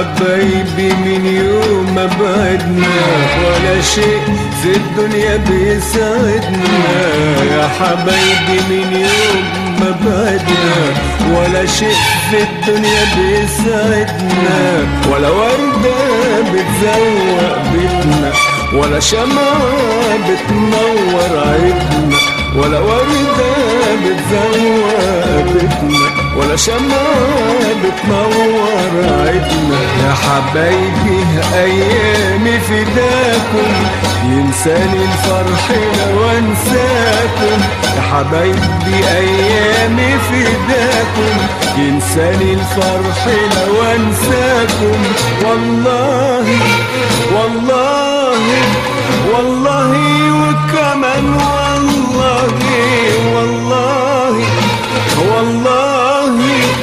حبايبي من يوم ما بعدنا ولا شيء في الدنيا بيساعدنا يا حبايبي من يوم ما بعدنا ولا شيء في الدنيا بيساعدنا ولا وردة بتزوق بيتنا ولا شمعة بتنور عيدنا ولا وردة بتزوق بيتنا ولا شمعة بتنور عيدنا يا حبايبي أيامي فداكم ينساني الفرح لو انساكم يا حبايبي أيامي فداكم ينساني الفرح لو انساكم والله والله والله وكمان والله والله والله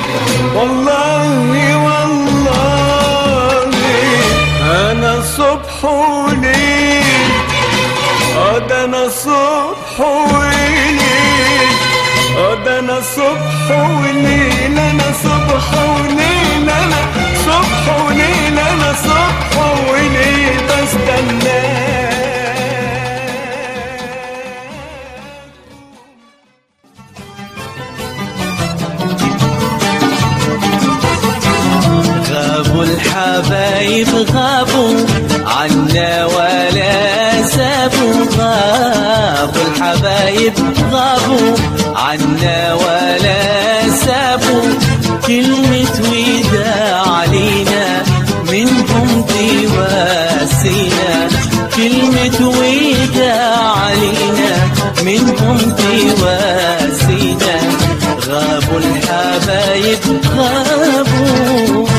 والله والله انا صبح وليل اه ده انا صبح وليل اه ده انا صبح وليل انا صبح وليل انا صبح وليل انا صبح وليل بستناك غابوا الحبايب غابوا عنا ولا سابوا غابوا الحبايب غابوا عنا ولا سابوا كلمة وداع علينا منهم تواسينا كلمة وداع علينا منهم تواسينا غابوا الحبايب غابوا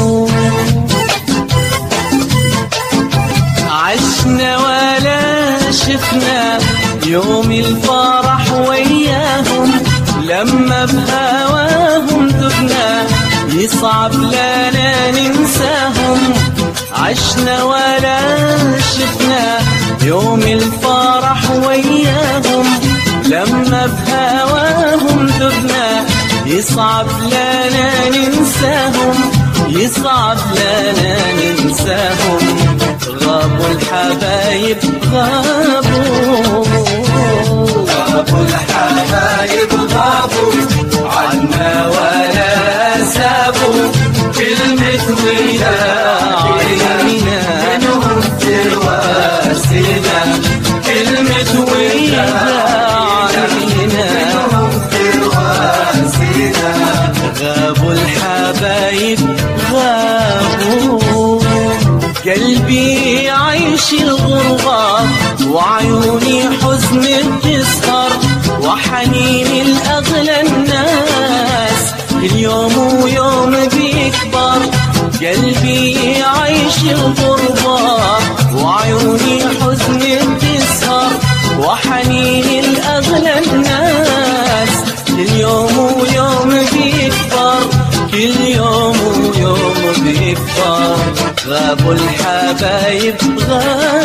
عشنا ولا شفنا يوم الفرح وياهم لما بهواهم دبنا يصعب لنا ننساهم عشنا ولا شفنا يوم الفرح وياهم لما بهواهم دبنا يصعب لنا ننساهم يصعب لنا ننساهم غابوا الحبايب غابوا غابوا الحبايب غابوا عنا ولا سابوا كلمة وداع علينا منهم تواسينا كلمة وداع علينا منهم تواسينا غابوا الحبايب غابوا قلبي يعيش الغربة وعيوني حزن بتسهر وحنيني لأغلى الناس كل يوم ويوم بيكبر قلبي يعيش الغربة وعيوني حزن بتسهر وحنيني لأغلى الناس كل يوم ويوم بيكبر كل يوم ويوم بيكبر غابوا الحبايب غابوا